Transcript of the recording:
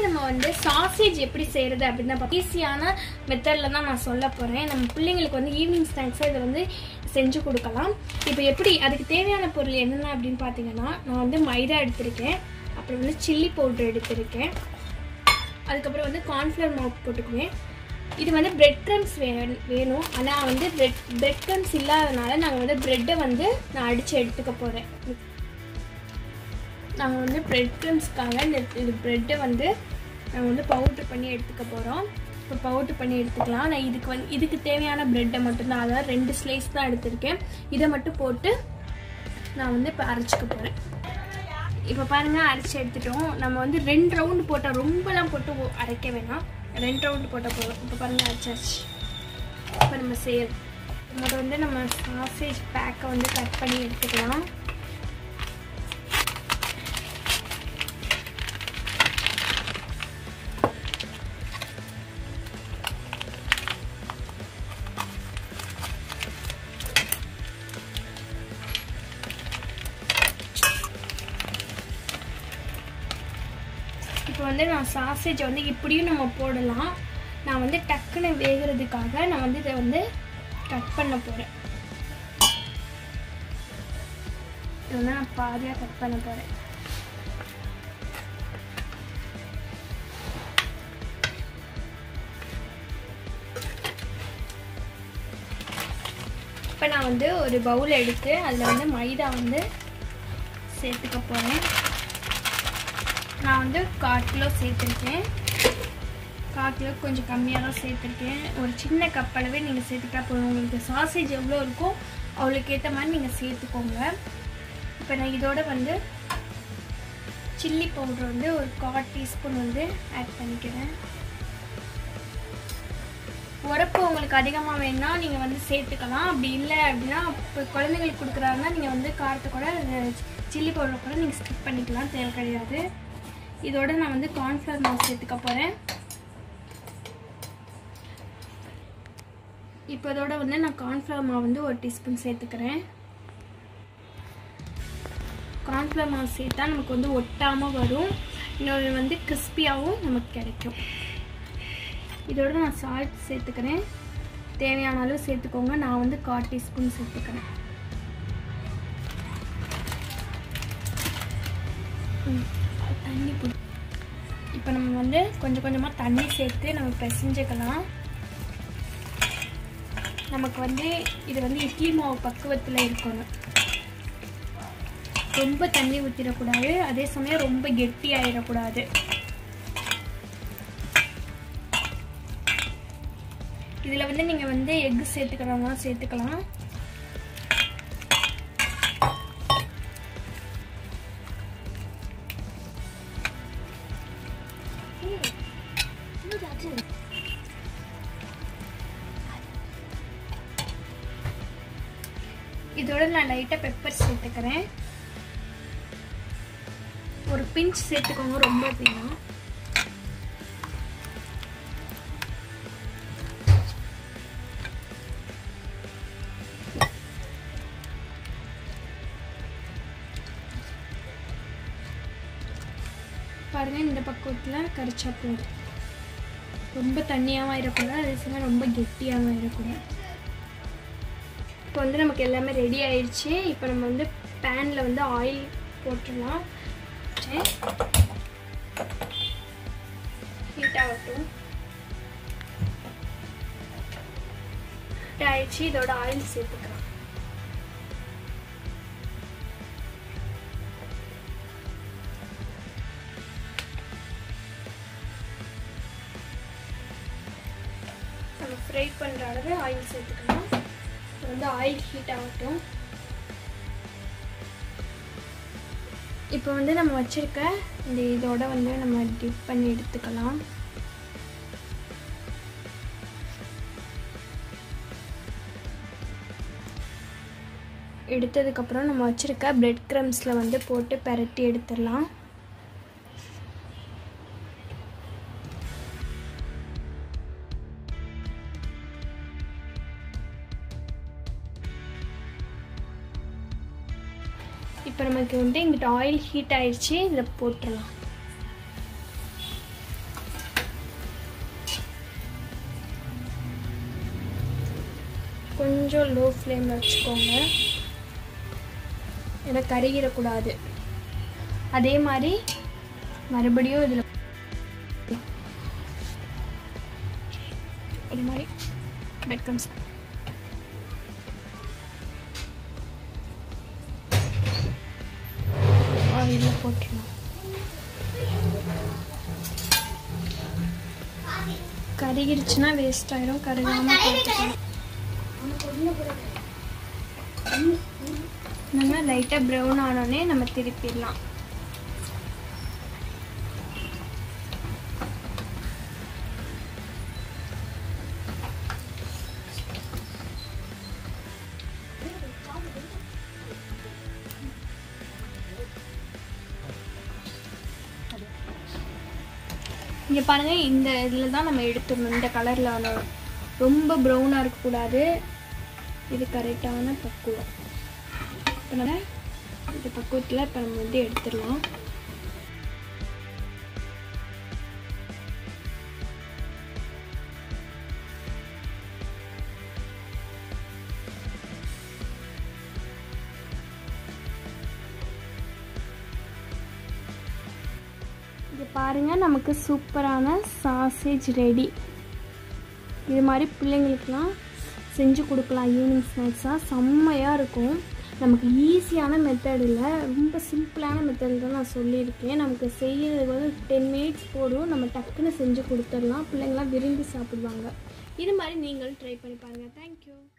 நம்ம வந்து சாசேஜ் எப்படி செய்யறது அப்படின்னு தான் ஈஸியான மெத்தட்ல தான் நான் சொல்ல போறேன் நம்ம பிள்ளைங்களுக்கு வந்து ஈவினிங் ஸ்நாக்ஸாக இதை வந்து செஞ்சு கொடுக்கலாம் இப்போ எப்படி அதுக்கு தேவையான பொருள் என்னென்ன அப்படின்னு பார்த்தீங்கன்னா நான் வந்து மைதா எடுத்திருக்கேன் அப்புறம் வந்து சில்லி பவுடர் எடுத்திருக்கேன் அதுக்கப்புறம் வந்து கார்ன்ஃப்ளவர் மாவு போட்டுக்குவேன் இது வந்து பிரெட் க்ரம்ஸ் வே வேணும் ஆனால் வந்து பிரெட் பிரெட் க்ரம்ஸ் இல்லாதனால நாங்கள் வந்து ப்ரெட்டை வந்து நான் அடித்து எடுத்துக்க போகிறேன் நாங்கள் வந்து பிரெட் க்ரம்ஸ்க்காக இந்த இது ப்ரெட்டை வந்து நாங்கள் வந்து பவுட்ரு பண்ணி எடுத்துக்க போகிறோம் இப்போ பவுட்ரு பண்ணி எடுத்துக்கலாம் நான் இதுக்கு வந்து இதுக்கு தேவையான ப்ரெட்டை மட்டும்தான் அதாவது ரெண்டு ஸ்லைஸ் தான் எடுத்திருக்கேன் இதை மட்டும் போட்டு நான் வந்து இப்போ அரைச்சிக்க போகிறேன் இப்போ பாருங்க அரைச்சி எடுத்துட்டோம் நம்ம வந்து ரெண்டு ரவுண்டு போட்டால் ரொம்பலாம் போட்டு ஒ- அரைக்க வேணாம் ரெண்டு ரவுண்டு போட்டால் போதும் இப்போ பாருங்க அரைச்சாச்சு இப்போ நம்ம செய்யறது முதல்ல வந்து நம்ம சாசேஜ் பேக்கை வந்து கட் பண்ணி எடுத்துக்கலாம் இப்போ வந்து நான் சாசேஜ் வந்து இப்படியும் நம்ம போடலாம் நான் வந்து டக்குன்னு வேகிறதுக்காக நான் வந்து இதை வந்து கட் பண்ண போகிறேன் இது வந்து நான் பாதியாக கட் பண்ண போகிறேன் இப்போ நான் வந்து ஒரு பவுல் எடுத்து அதில் வந்து மைதா வந்து சேர்த்துக்க போகிறேன் நான் வந்து கால் கிலோ சேர்த்துருக்கேன் கால் கிலோ கொஞ்சம் கம்மியாக தான் சேர்த்துருக்கேன் ஒரு சின்ன கப் அளவே நீங்கள் சேர்த்துட்டா போதும் உங்களுக்கு சாசேஜ் எவ்வளோ இருக்கோ அவ்வளோக்கு ஏற்ற மாதிரி நீங்கள் சேர்த்துக்கோங்க இப்போ நான் இதோட வந்து சில்லி பவுடர் வந்து ஒரு கால் டீஸ்பூன் வந்து ஆட் பண்ணிக்கிறேன் உரப்பு உங்களுக்கு அதிகமாக வேணும்னா நீங்கள் வந்து சேர்த்துக்கலாம் அப்படி இல்லை அப்படின்னா இப்போ குழந்தைங்களுக்கு கொடுக்குறாருன்னா நீங்கள் வந்து காரத்தை கூட சில்லி பவுடர் கூட நீங்கள் ஸ்கிப் பண்ணிக்கலாம் தேவை கிடையாது இதோட நான் வந்து கார்ன்ஃப்ளவர் மாவு சேர்த்துக்க போகிறேன் இப்போ இதோட வந்து நான் கார்ன்ஃப்ளவர் மாவு வந்து ஒரு டீஸ்பூன் சேர்த்துக்கிறேன் கார்ன்ஃப்ளவர் மாவு சேர்த்தா நமக்கு வந்து ஒட்டாமல் வரும் இன்னொரு வந்து கிறிஸ்பியாகவும் நமக்கு கிடைக்கும் இதோட நான் சால்ட் சேர்த்துக்கிறேன் தேவையான அளவு சேர்த்துக்கோங்க நான் வந்து கால் டீஸ்பூன் சேர்த்துக்கிறேன் ம், தண்ணி புடி இப்போ நம்ம வந்து கொஞ்சம் கொஞ்சமாக தண்ணி சேர்த்து நம்ம பிசைஞ்சுக்கலாம் நமக்கு வந்து இது வந்து இட்லி மாவு பக்குவத்தில் இருக்கணும் ரொம்ப தண்ணி ஊற்றிடக்கூடாது அதே சமயம் ரொம்ப கெட்டி ஆயிடக்கூடாது இதில் வந்து நீங்கள் வந்து எக் சேர்த்துக்கிறவங்க சேர்த்துக்கலாம் இதோட நான் லைட்டாக பெப்பர் சேர்த்துக்கிறேன் ஒரு பிஞ்ச் சேர்த்துக்கோங்க ரொம்ப அப்படின்னா பாருங்க இந்த பக்கத்தில் கரிச்சா போதும் ரொம்ப தண்ணியாகவும் ஆயிடக்கூடாது அதே சமயம் ரொம்ப கெட்டியாகவும் ஆயிடக்கூடாது இப்போ வந்து நமக்கு எல்லாமே ரெடி ஆயிடுச்சு இப்போ நம்ம வந்து பேனில் வந்து ஆயில் போட்டுடலாம் ஹீட் ஆகட்டும் ஹீட் ஆயிடுச்சு இதோட ஆயில் சேர்த்துக்கலாம் நம்ம ஃப்ரை பண்ணுற அளவு ஆயில் சேர்த்துக்கலாம் இப்போ வந்து ஆயில் ஹீட் ஆகட்டும் இப்போ வந்து நம்ம வச்சிருக்க இந்த இதோட வந்து நம்ம டிப் பண்ணி எடுத்துக்கலாம் எடுத்ததுக்கப்புறம் நம்ம வச்சுருக்க பிரெட் க்ரம்ஸில் வந்து போட்டு பெரட்டி எடுத்துடலாம் இப்போ நமக்கு வந்து இங்கிட்ட ஆயில் ஹீட் ஆயிடுச்சு இதில் போட்டுடலாம் கொஞ்சம் லோ ஃப்ளேமில் வச்சுக்கோங்க ஏன்னா கருகிடக்கூடாது அதே மாதிரி மறுபடியும் இதில் இது மாதிரி பிரெட் கம்ஸ் ஆயிலில் போட்டுடலாம் கருகிருச்சுன்னா வேஸ்ட் ஆயிடும் கருகாமல் போட்டுக்கலாம் நம்ம லைட்டாக ப்ரௌன் ஆனோடனே நம்ம திருப்பிடலாம் இங்கே பாருங்கள் இந்த இதில் தான் நம்ம எடுத்துடணும் இந்த கலரில் வரணும் ரொம்ப ப்ரௌனாக இருக்கக்கூடாது இது கரெக்டான பக்குவம் இப்போ நம்ம இந்த பக்குவத்தில் இப்போ நம்ம வந்து எடுத்துடலாம் இது பாருங்கள் நமக்கு சூப்பரான சாசேஜ் ரெடி இது மாதிரி பிள்ளைங்களுக்கெலாம் செஞ்சு கொடுக்கலாம் ஈவினிங் ஸ்நாக்ஸாக செம்மையாக இருக்கும் நமக்கு ஈஸியான மெத்தடில் ரொம்ப சிம்பிளான மெத்தடில் தான் நான் சொல்லியிருக்கேன் நமக்கு செய்யறது வந்து டென் மினிட்ஸ் போடும் நம்ம டக்குன்னு செஞ்சு கொடுத்துடலாம் பிள்ளைங்களாம் விரும்பி சாப்பிடுவாங்க இது மாதிரி நீங்களும் ட்ரை பண்ணி பாருங்கள் தேங்க்யூ